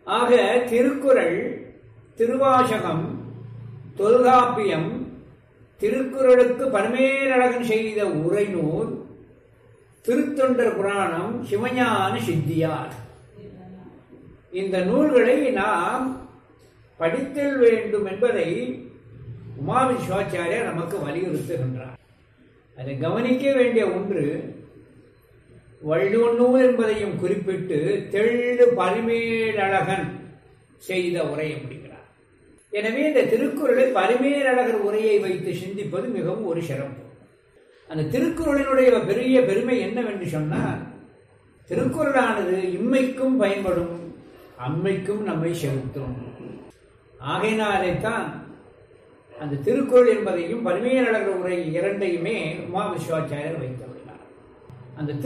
ஆக திருக்குறள் திருவாசகம் தொல்காப்பியம் திருக்குறளுக்கு பரமேரழகன் செய்த உரைநூல் திருத்தொண்டர் புராணம் சிவஞான சித்தியார் இந்த நூல்களை நாம் படித்தல் வேண்டும் என்பதை உமாவிஸ்வாச்சாரியர் நமக்கு வலியுறுத்துகின்றார் அதை கவனிக்க வேண்டிய ஒன்று வள்ளுவநூல் என்பதையும் குறிப்பிட்டு தெள்ளு பரிமேலழகன் செய்த உரை அப்படிங்கிறார் எனவே இந்த திருக்குறளை பரிமேலழகர் உரையை வைத்து சிந்திப்பது மிகவும் ஒரு சிறப்பு அந்த திருக்குறளினுடைய பெரிய பெருமை என்னவென்று சொன்னால் திருக்குறளானது இம்மைக்கும் பயன்படும் அம்மைக்கும் நம்மை செலுத்தும் ஆகையினாலே தான் அந்த திருக்குறள் என்பதையும் பரிமையழகர் உரை இரண்டையுமே உமா விஸ்வாச்சாரியர் வைத்துள்ளார் அந்த